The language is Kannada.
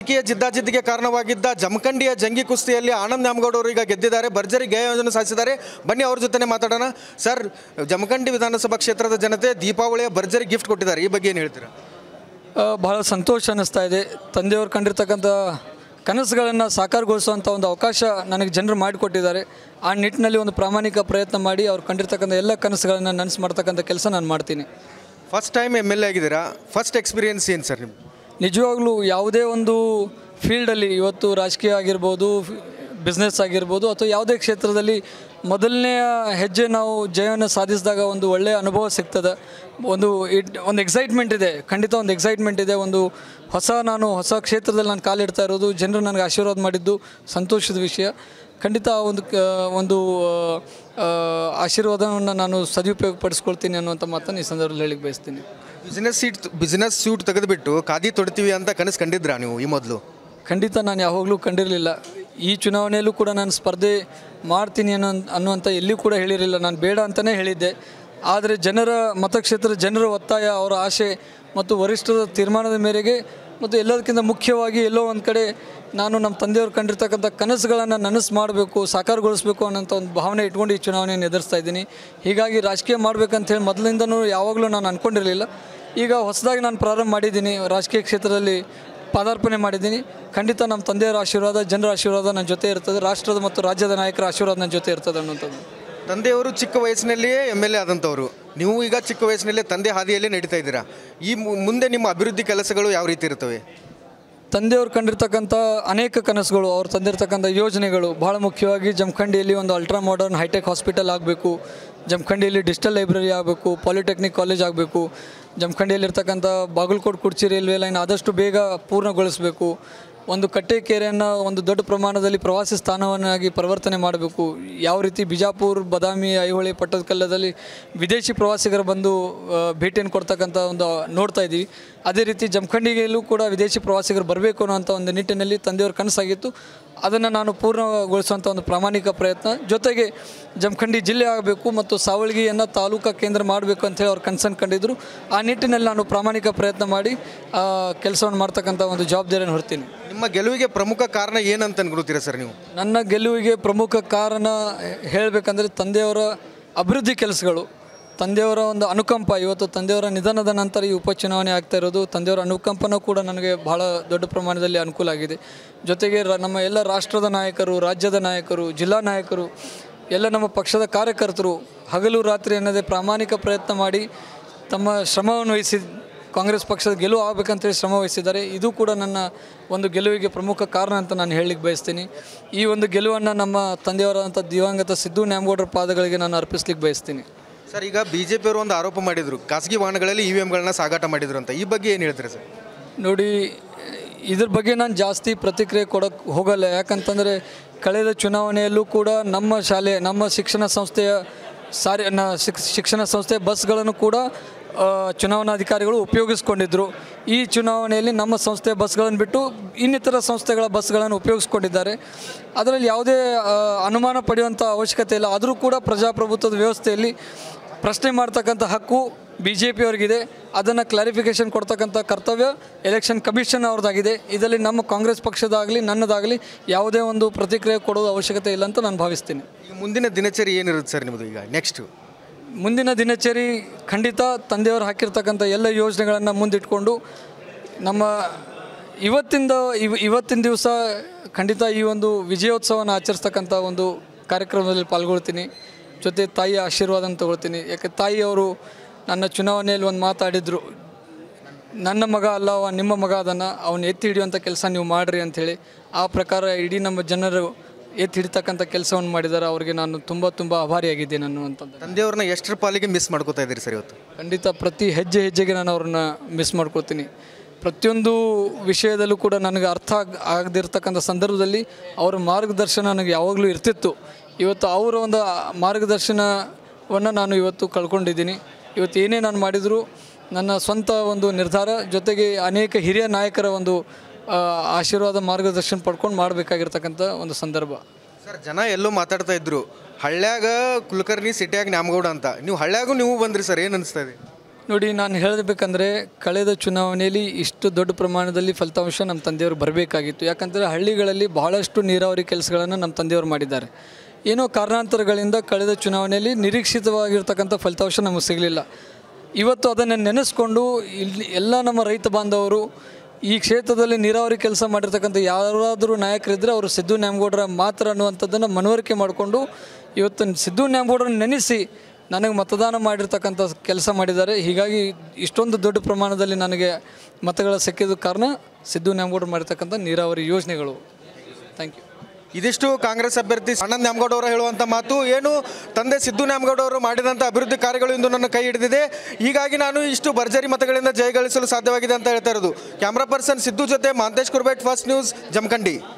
ರಾಜಕೀಯ ಜಿದ್ದಾಜಿದ್ದಿಗೆ ಕಾರಣವಾಗಿದ್ದ ಜಮಖಂಡಿಯ ಜಂಗಿ ಕುಸ್ತಿಯಲ್ಲಿ ಆನಂದ್ ನ್ಯಾಮಗೌಡ ಅವರು ಈಗ ಗೆದ್ದಿದ್ದಾರೆ ಭರ್ಜರಿ ಗೆಲುವನ್ನು ಸಾಧಿಸಿದ್ದಾರೆ ಬನ್ನಿ ಅವ್ರ ಜೊತೆನೇ ಮಾತಾಡೋಣ ಸರ್ ಜಮಖಂಡಿ ವಿಧಾನಸಭಾ ಕ್ಷೇತ್ರದ ಜನತೆ ದೀಪಾವಳಿಯ ಭರ್ಜರಿ ಗಿಫ್ಟ್ ಕೊಟ್ಟಿದ್ದಾರೆ ಈ ಬಗ್ಗೆ ಏನು ಹೇಳ್ತೀರಾ ಆ, ಬಹಳ ಸಂತೋಷ ಅನ್ನಿಸ್ತಾ ಇದೆ ತಂದೆಯವರು ಕಂಡಿರ್ತಕ್ಕಂಥ ಕನಸುಗಳನ್ನು ಸಾಕಾರಗೊಳಿಸುವಂಥ ಒಂದು ಅವಕಾಶ ನನಗೆ ಜನರು ಮಾಡಿಕೊಟ್ಟಿದ್ದಾರೆ ಆ ನಿಟ್ಟಿನಲ್ಲಿ ಒಂದು ಪ್ರಾಮಾಣಿಕ ಪ್ರಯತ್ನ ಮಾಡಿ ಅವ್ರು ಕಂಡಿರ್ತಕ್ಕಂಥ ಎಲ್ಲ ಕನಸುಗಳನ್ನು ನನಸು ಮಾಡ್ತಕ್ಕಂಥ ಕೆಲಸ ನಾನು ಮಾಡ್ತೀನಿ first time M L A ಆಗಿದ್ದೀರಾ ಫಸ್ಟ್ ಎಕ್ಸ್ಪೀರಿಯನ್ಸ್ ಏನು ಸರ್ ನಿಮ್ಗೆ ನಿಜವಾಗ್ಲೂ ಯಾವುದೇ ಒಂದು ಫೀಲ್ಡಲ್ಲಿ ಇವತ್ತು ರಾಜಕೀಯ ಆಗಿರ್ಬೋದು ಬಿಸ್ನೆಸ್ ಆಗಿರ್ಬೋದು ಅಥವಾ ಯಾವುದೇ ಕ್ಷೇತ್ರದಲ್ಲಿ ಮೊದಲನೆಯ ಹೆಜ್ಜೆ ನಾವು ಜಯವನ್ನು ಸಾಧಿಸಿದಾಗ ಒಂದು ಒಳ್ಳೆಯ ಅನುಭವ ಸಿಗ್ತದೆ ಒಂದು ಇಟ್ ಒಂದು ಎಕ್ಸೈಟ್ಮೆಂಟ್ ಇದೆ ಖಂಡಿತ ಒಂದು ಎಕ್ಸೈಟ್ಮೆಂಟ್ ಇದೆ ಒಂದು ಹೊಸ ನಾನು ಹೊಸ ಕ್ಷೇತ್ರದಲ್ಲಿ ನಾನು ಕಾಲಿಡ್ತಾ ಇರೋದು ಜನರು ನನಗೆ ಆಶೀರ್ವಾದ ಮಾಡಿದ್ದು ಸಂತೋಷದ ವಿಷಯ ಖಂಡಿತ ಆ ಒಂದು ಕ ಒಂದು ಆ, ಆಶೀರ್ವಾದವನ್ನು ನಾನು ಸದುಪಯೋಗ ಪಡಿಸ್ಕೊಳ್ತೀನಿ ಅನ್ನುವಂಥ ಮಾತನ್ನು ಈ ಸಂದರ್ಭದಲ್ಲಿ ಹೇಳಿಕ್ಕೆ ಬಯಸ್ತೀನಿ ಬಿಸ್ನೆಸ್ ಸೀಟ್ ಬಿಸ್ನೆಸ್ ಸೂಟ್ ತೆಗೆದುಬಿಟ್ಟು ಖಾದಿ ತೊಡ್ತೀವಿ ಅಂತ ಕನಸು ಕಂಡಿದ್ರಾ ನೀವು ಈ ಮೊದಲು ಖಂಡಿತ ನಾನು ಯಾವಾಗಲೂ ಕಂಡಿರಲಿಲ್ಲ ಈ ಚುನಾವಣೆಯಲ್ಲೂ ಕೂಡ ನಾನು ಸ್ಪರ್ಧೆ ಮಾಡ್ತೀನಿ ಅನ್ನೋ ಅನ್ನುವಂಥ ಎಲ್ಲಿಯೂ ಕೂಡ ಹೇಳಿರಲಿಲ್ಲ ನಾನು ಬೇಡ ಅಂತಲೇ ಹೇಳಿದ್ದೆ ಆದರೆ ಜನರ ಮತಕ್ಷೇತ್ರದ ಜನರ ಒತ್ತಾಯ ಅವರ ಆಸೆ ಮತ್ತು ವರಿಷ್ಠರ ತೀರ್ಮಾನದ ಮೇರೆಗೆ ಮತ್ತು ಎಲ್ಲದಕ್ಕಿಂತ ಮುಖ್ಯವಾಗಿ ಎಲ್ಲೋ ಒಂದು ಕಡೆ ನಾನು ನಮ್ಮ ತಂದೆಯವರು ಕಂಡಿರ್ತಕ್ಕಂಥ ಕನಸುಗಳನ್ನು ನನಸು ಮಾಡಬೇಕು ಸಾಕಾರಗೊಳಿಸಬೇಕು ಅನ್ನೋಂಥ ಒಂದು ಭಾವನೆ ಇಟ್ಕೊಂಡು ಈ ಚುನಾವಣೆಯನ್ನು ಎದುರಿಸ್ತಾ ಇದ್ದೀನಿ ಹೀಗಾಗಿ ರಾಜಕೀಯ ಮಾಡಬೇಕಂತ ಹೇಳಿ ಮೊದಲಿಂದನೂ ಯಾವಾಗಲೂ ನಾನು ಅಂದ್ಕೊಂಡಿರಲಿಲ್ಲ ಈಗ ಹೊಸದಾಗಿ ನಾನು ಪ್ರಾರಂಭ ಮಾಡಿದ್ದೀನಿ ರಾಜಕೀಯ ಕ್ಷೇತ್ರದಲ್ಲಿ ಪಾದಾರ್ಪಣೆ ಮಾಡಿದ್ದೀನಿ ಖಂಡಿತ ನಮ್ಮ ತಂದೆಯವರ ಆಶೀರ್ವಾದ ಜನರ ಆಶೀರ್ವಾದ ನನ್ನ ಜೊತೆ ಇರ್ತದೆ ರಾಷ್ಟ್ರದ ಮತ್ತು ರಾಜ್ಯದ ನಾಯಕರ ಆಶೀರ್ವಾದ ನನ್ನ ಜೊತೆ ಇರ್ತದೆ ಅನ್ನೋಂಥದ್ದು ತಂದೆಯವರು ಚಿಕ್ಕ ವಯಸ್ಸಿನಲ್ಲಿಯೇ ಎಮ್ ಎಲ್ ಎ ಆದಂಥವ್ರು ನೀವು ಈಗ ಚಿಕ್ಕ ವಯಸ್ಸಿನಲ್ಲೇ ತಂದೆ ಹಾದಿಯಲ್ಲೇ ನಡೀತಾ ಇದ್ದೀರಾ ಈ ಮು- ಮುಂದೆ ನಿಮ್ಮ ಅಭಿವೃದ್ಧಿ ಕೆಲಸಗಳು ಯಾವ ರೀತಿ ಇರ್ತವೆ ತಂದೆಯವರು ಕಂಡಿರ್ತಕ್ಕಂಥ ಅನೇಕ ಕನಸುಗಳು ಅವ್ರು ತಂದಿರ್ತಕ್ಕಂಥ ಯೋಜನೆಗಳು ಭಾಳ ಮುಖ್ಯವಾಗಿ ಜಮಖಂಡಿಯಲ್ಲಿ ಒಂದು ಅಲ್ಟ್ರಾ ಮಾಡರ್ನ್ ಹೈಟೆಕ್ ಹಾಸ್ಪಿಟಲ್ ಆಗಬೇಕು ಜಮಖಂಡಿಯಲ್ಲಿ ಡಿಜಿಟಲ್ ಲೈಬ್ರರಿ ಆಗಬೇಕು ಪಾಲಿಟೆಕ್ನಿಕ್ ಕಾಲೇಜ್ ಆಗಬೇಕು ಜಮಖಂಡಿಯಲ್ಲಿರ್ತಕ್ಕಂಥ ಬಾಗಲಕೋಟೆ ಕುಡ್ಚಿ ರೈಲ್ವೆ ಲೈನ್ ಆದಷ್ಟು ಬೇಗ ಪೂರ್ಣಗೊಳಿಸಬೇಕು ಒಂದು ಕಟ್ಟೆಕೆರೆಯನ್ನು ಒಂದು ದೊಡ್ಡ ಪ್ರಮಾಣದಲ್ಲಿ ಪ್ರವಾಸಿ ಸ್ಥಾನವನ್ನಾಗಿ ಪರಿವರ್ತನೆ ಮಾಡಬೇಕು ಯಾವ ರೀತಿ ಬಿಜಾಪುರ ಬದಾಮಿ ಐಹೊಳೆ ಪಟ್ಟದಕಲ್ಲದಲ್ಲಿ ವಿದೇಶಿ ಪ್ರವಾಸಿಗರು ಬಂದು ಆ, ಭೇಟಿಯನ್ನು ಕೊಡ್ತಕ್ಕಂಥ ಒಂದು ನೋಡ್ತಾ ಇದ್ದೀವಿ ಅದೇ ರೀತಿ ಜಮಖಂಡಿಗೆಯಲ್ಲೂ ಕೂಡ ವಿದೇಶಿ ಪ್ರವಾಸಿಗರು ಬರಬೇಕು ಅನ್ನೋಂಥ ಒಂದು ನಿಟ್ಟಿನಲ್ಲಿ ತಂದೆಯವ್ರ ಕನಸಾಗಿತ್ತು ಅದನ್ನು ನಾನು ಪೂರ್ಣಗೊಳಿಸುವಂಥ ಒಂದು ಪ್ರಾಮಾಣಿಕ ಪ್ರಯತ್ನ ಜೊತೆಗೆ ಜಮಖಂಡಿ ಜಿಲ್ಲೆ ಆಗಬೇಕು ಮತ್ತು ಸಾವಳಗಿಯನ್ನು ತಾಲೂಕಾ ಕೇಂದ್ರ ಮಾಡಬೇಕು ಅಂತೇಳಿ ಅವ್ರು ಕನ್ಸರ್ನ್ ಕಂಡಿದ್ದರು ಆ ನಿಟ್ಟಿನಲ್ಲಿ ನಾನು ಪ್ರಾಮಾಣಿಕ ಪ್ರಯತ್ನ ಮಾಡಿ ಕೆಲಸವನ್ನು ಮಾಡ್ತಕ್ಕಂಥ ಒಂದು ಜವಾಬ್ದಾರಿಯನ್ನು ಹೊರ್ತೀನಿ ನಿಮ್ಮ ಗೆಲುವಿಗೆ ಪ್ರಮುಖ ಕಾರಣ ಏನಂತ ಅನ್ಕೊಳ್ತೀರಾ ಸರ್ ನೀವು ನನ್ನ ಗೆಲುವಿಗೆ ಪ್ರಮುಖ ಕಾರಣ ಹೇಳಬೇಕಂದ್ರೆ ತಂದೆಯವರ ಅಭಿವೃದ್ಧಿ ಕೆಲಸಗಳು ತಂದೆಯವರ ಒಂದು ಅನುಕಂಪ ಇವತ್ತು ತಂದೆಯವರ ನಿಧನದ ನಂತರ ಈ ಉಪಚುನಾವಣೆ ಆಗ್ತಾ ಇರೋದು ತಂದೆಯವರ ಅನುಕಂಪನೂ ಕೂಡ ನನಗೆ ಬಹಳ ದೊಡ್ಡ ಪ್ರಮಾಣದಲ್ಲಿ ಅನುಕೂಲ ಆಗಿದೆ ಜೊತೆಗೆ ರ- ನಮ್ಮ ಎಲ್ಲ ರಾಷ್ಟ್ರದ ನಾಯಕರು ರಾಜ್ಯದ ನಾಯಕರು ಜಿಲ್ಲಾ ನಾಯಕರು ಎಲ್ಲ ನಮ್ಮ ಪಕ್ಷದ ಕಾರ್ಯಕರ್ತರು ಹಗಲು ರಾತ್ರಿ ಅನ್ನದೇ ಪ್ರಾಮಾಣಿಕ ಪ್ರಯತ್ನ ಮಾಡಿ ತಮ್ಮ ಶ್ರಮವನ್ನು ವಹಿಸಿ ಕಾಂಗ್ರೆಸ್ ಪಕ್ಷದ ಗೆಲುವು ಆಗಬೇಕಂತೇಳಿ ಶ್ರಮ ವಹಿಸಿದ್ದಾರೆ ಇದು ಕೂಡ ನನ್ನ ಒಂದು ಗೆಲುವಿಗೆ ಪ್ರಮುಖ ಕಾರಣ ಅಂತ ನಾನು ಹೇಳಲಿಕ್ಕೆ ಬಯಸ್ತೀನಿ ಈ ಒಂದು ಗೆಲುವನ್ನು ನಮ್ಮ ತಂದೆಯವರಾದಂಥ ದಿವಂಗತ ಸಿದ್ದು ನ್ಯಾಮಗೌಡರ ಪಾದಗಳಿಗೆ ನಾನು ಅರ್ಪಿಸ್ಲಿಕ್ಕೆ ಬಯಸ್ತೀನಿ ಸರ್ ಈಗ ಬಿ ಜೆ ಪಿಯವರು ಒಂದು ಆರೋಪ ಮಾಡಿದರು ಖಾಸಗಿ ವಾಹನಗಳಲ್ಲಿ ಇ ವಿ ಎಮ್ಗಳನ್ನ ಸಾಗಾಟ ಮಾಡಿದ್ರು ಅಂತ ಈ ಬಗ್ಗೆ ಏನು ಹೇಳ್ತೀರಾ ಸರ್ ನೋಡಿ ಇದ್ರ ಬಗ್ಗೆ ನಾನು ಜಾಸ್ತಿ ಪ್ರತಿಕ್ರಿಯೆ ಕೊಡೋಕ್ಕೆ ಹೋಗಲ್ಲ ಯಾಕಂತಂದರೆ ಕಳೆದ ಚುನಾವಣೆಯಲ್ಲೂ ಕೂಡ ನಮ್ಮ ಶಾಲೆ ನಮ್ಮ ಶಿಕ್ಷಣ ಸಂಸ್ಥೆಯ ಸಾರಿ ನ ಶಿಕ್- ಶಿಕ್ಷಣ ಸಂಸ್ಥೆಯ ಬಸ್ಗಳನ್ನು ಕೂಡ ಆ, ಚುನಾವಣಾಧಿಕಾರಿಗಳು ಉಪಯೋಗಿಸ್ಕೊಂಡಿದ್ದರು ಈ ಚುನಾವಣೆಯಲ್ಲಿ ನಮ್ಮ ಸಂಸ್ಥೆಯ ಬಸ್ಗಳನ್ನು ಬಿಟ್ಟು ಇನ್ನಿತರ ಸಂಸ್ಥೆಗಳ ಬಸ್ಗಳನ್ನು ಉಪಯೋಗಿಸ್ಕೊಂಡಿದ್ದಾರೆ ಅದರಲ್ಲಿ ಯಾವುದೇ ಆ, ಅನುಮಾನ ಪಡೆಯುವಂಥ ಅವಶ್ಯಕತೆ ಇಲ್ಲ ಆದರೂ ಕೂಡ ಪ್ರಜಾಪ್ರಭುತ್ವದ ವ್ಯವಸ್ಥೆಯಲ್ಲಿ ಪ್ರಶ್ನೆ ಮಾಡ್ತಕ್ಕಂಥ ಹಕ್ಕು ಬಿ ಜೆ ಪಿಯವ್ರಿಗಿದೆ ಅದನ್ನು ಕ್ಲಾರಿಫಿಕೇಷನ್ ಕೊಡ್ತಕ್ಕಂಥ ಕರ್ತವ್ಯ ಎಲೆಕ್ಷನ್ ಕಮಿಷನ್ ಅವ್ರದ್ದಾಗಿದೆ ಇದರಲ್ಲಿ ನಮ್ಮ ಕಾಂಗ್ರೆಸ್ ಪಕ್ಷದಾಗಲಿ ನನ್ನದಾಗಲಿ ಯಾವುದೇ ಒಂದು ಪ್ರತಿಕ್ರಿಯೆ ಕೊಡೋದು ಅವಶ್ಯಕತೆ ಇಲ್ಲ ಅಂತ ನಾನು ಭಾವಿಸ್ತೀನಿ ಈಗ ಮುಂದಿನ ದಿನಚರಿ ಏನಿರುತ್ತೆ ಸರ್ ನಿಮ್ಮದು ಈಗ ನೆಕ್ಸ್ಟ್ ಮುಂದಿನ ದಿನಚರಿ ಖಂಡಿತ ತಂದೆಯವರು ಹಾಕಿರ್ತಕ್ಕಂಥ ಎಲ್ಲ ಯೋಜನೆಗಳನ್ನು ಮುಂದಿಟ್ಕೊಂಡು ನಮ್ಮ ಇವತ್ತಿಂದ ಇವ್ ಇವತ್ತಿನ ದಿವಸ ಖಂಡಿತ ಈ ಒಂದು ವಿಜಯೋತ್ಸವನ ಆಚರಿಸ್ತಕ್ಕಂಥ ಒಂದು ಕಾರ್ಯಕ್ರಮದಲ್ಲಿ ಪಾಲ್ಗೊಳ್ತೀನಿ ಜೊತೆ ತಾಯಿಯ ಆಶೀರ್ವಾದನ ತಗೊಳ್ತೀನಿ ಯಾಕೆ ತಾಯಿಯವರು ನನ್ನ ಚುನಾವಣೆಯಲ್ಲಿ ಒಂದು ಮಾತಾಡಿದರು ನನ್ನ ಮಗ ಅಲ್ಲ ಅವ ನಿಮ್ಮ ಮಗ ಅದನ್ನು ಅವನು ಎತ್ತಿ ಹಿಡಿಯುವಂಥ ಕೆಲಸ ನೀವು ಮಾಡಿರಿ ಅಂಥೇಳಿ ಆ ಪ್ರಕಾರ ಇಡೀ ನಮ್ಮ ಜನರು ಎತ್ತಿ ಹಿಡಿತಕ್ಕಂಥ ಕೆಲಸವನ್ನು ಮಾಡಿದ್ದಾರೆ ಅವರಿಗೆ ನಾನು ತುಂಬ ತುಂಬ ಆಭಾರಿಯಾಗಿದ್ದೇನೆ ಅನ್ನುವಂಥದ್ದು ತಂದೆಯವ್ರನ್ನ ಎಷ್ಟರ ಪಾಲಿಗೆ ಮಿಸ್ ಮಾಡ್ಕೋತಾ ಇದ್ದೀರಿ ಸರ್ ಇವತ್ತು ಖಂಡಿತ ಪ್ರತಿ ಹೆಜ್ಜೆ ಹೆಜ್ಜೆಗೆ ನಾನು ಅವ್ರನ್ನ ಮಿಸ್ ಮಾಡ್ಕೊಳ್ತೀನಿ ಪ್ರತಿಯೊಂದು ವಿಷಯದಲ್ಲೂ ಕೂಡ ನನಗೆ ಅರ್ಥ ಆಗ್ ಆಗದಿರ್ತಕ್ಕಂಥ ಸಂದರ್ಭದಲ್ಲಿ ಅವರ ಮಾರ್ಗದರ್ಶನ ನನಗೆ ಯಾವಾಗಲೂ ಇರ್ತಿತ್ತು ಇವತ್ತು ಅವರ ಒಂದು ಮಾರ್ಗದರ್ಶನವನ್ನು ನಾನು ಇವತ್ತು ಕಳ್ಕೊಂಡಿದ್ದೀನಿ ಇವತ್ತು ಏನೇ ನಾನು ಮಾಡಿದರೂ ನನ್ನ ಸ್ವಂತ ಒಂದು ನಿರ್ಧಾರ ಜೊತೆಗೆ ಅನೇಕ ಹಿರಿಯ ನಾಯಕರ ಒಂದು ಆ, ಆಶೀರ್ವಾದ ಮಾರ್ಗದರ್ಶನ ಪಡ್ಕೊಂಡು ಮಾಡಬೇಕಾಗಿರ್ತಕ್ಕಂಥ ಒಂದು ಸಂದರ್ಭ ಸರ್ ಜನ ಎಲ್ಲೋ ಮಾತಾಡ್ತಾ ಇದ್ರು ಹಳ್ಳ್ಯಾಗ ಕುಲಕರ್ಣಿ ಸಿಟಿಯಾಗ ನ್ಯಾಮಗೌಡ ಅಂತ ನೀವು ಹಳ್ಳ್ಯಾಗೂ ನೀವು ಬಂದ್ರಿ ಸರ್ ಏನು ಅನಿಸ್ತಾ ಇದೆ ನೋಡಿ ನಾನು ಹೇಳಬೇಕಂದ್ರೆ ಕಳೆದ ಚುನಾವಣೆಯಲ್ಲಿ ಇಷ್ಟು ದೊಡ್ಡ ಪ್ರಮಾಣದಲ್ಲಿ ಫಲಿತಾಂಶ ನಮ್ಮ ತಂದೆಯವರು ಬರಬೇಕಾಗಿತ್ತು ಯಾಕಂದರೆ ಹಳ್ಳಿಗಳಲ್ಲಿ ಬಹಳಷ್ಟು ನೀರಾವರಿ ಕೆಲಸಗಳನ್ನು ನಮ್ಮ ತಂದೆಯವರು ಮಾಡಿದ್ದಾರೆ ಏನೋ ಕಾರಣಾಂತರಗಳಿಂದ ಕಳೆದ ಚುನಾವಣೆಯಲ್ಲಿ ನಿರೀಕ್ಷಿತವಾಗಿರ್ತಕ್ಕಂಥ ಫಲಿತಾಂಶ ನಮಗೆ ಸಿಗಲಿಲ್ಲ ಇವತ್ತು ಅದನ್ನು ನೆನೆಸ್ಕೊಂಡು ಇಲ್ಲಿ ಎಲ್ಲ ನಮ್ಮ ರೈತ ಬಾಂಧವರು ಈ ಕ್ಷೇತ್ರದಲ್ಲಿ ನೀರಾವರಿ ಕೆಲಸ ಮಾಡಿರ್ತಕ್ಕಂಥ ಯಾರಾದರೂ ನಾಯಕರಿದ್ದರೆ ಅವರು ಸಿದ್ದು ನ್ಯಾಮಗೌಡರ ಮಾತ್ರ ಅನ್ನುವಂಥದ್ದನ್ನು ಮನವರಿಕೆ ಮಾಡಿಕೊಂಡು ಇವತ್ತು ಸಿದ್ದು ನ್ಯಾಮಗೌಡರನ್ನ ನೆನೆಸಿ ನನಗೆ ಮತದಾನ ಮಾಡಿರ್ತಕ್ಕಂಥ ಕೆಲಸ ಮಾಡಿದ್ದಾರೆ ಹೀಗಾಗಿ ಇಷ್ಟೊಂದು ದೊಡ್ಡ ಪ್ರಮಾಣದಲ್ಲಿ ನನಗೆ ಮತಗಳ ಸಿಕ್ಕಿದ ಕಾರಣ ಸಿದ್ದು ನ್ಯಾಮಗೌಡರು ಮಾಡಿರ್ತಕ್ಕಂಥ ನೀರಾವರಿ ಯೋಜನೆಗಳು ಥ್ಯಾಂಕ್ ಯು ಇದಿಷ್ಟು ಕಾಂಗ್ರೆಸ್ ಅಭ್ಯರ್ಥಿ ಆನಂದ್ ನ್ಯಾಮಗೌಡ ಅವರು ಹೇಳುವಂಥ ಮಾತು ಏನು ತಂದೆ ಸಿದ್ದು ನ್ಯಾಮಗೌಡ ಅವರು ಮಾಡಿದಂಥ ಅಭಿವೃದ್ಧಿ ಕಾರ್ಯಗಳು ಇಂದು ನನ್ನ ಕೈ ಹಿಡಿದಿದೆ ಹೀಗಾಗಿ ನಾನು ಇಷ್ಟು ಭರ್ಜರಿ ಮತಗಳಿಂದ ಜಯಗಳಿಸಲು ಸಾಧ್ಯವಾಗಿದೆ ಅಂತ ಹೇಳ್ತಾ ಇರೋದು ಕ್ಯಾಮ್ರಾ ಪರ್ಸನ್ ಸಿದ್ದು ಜೊತೆ ಮಾಂತೇಶ್ ಕುರ್ಬೇಟ್ ಫಸ್ಟ್ ನ್ಯೂಸ್ ಜಮಖಂಡಿ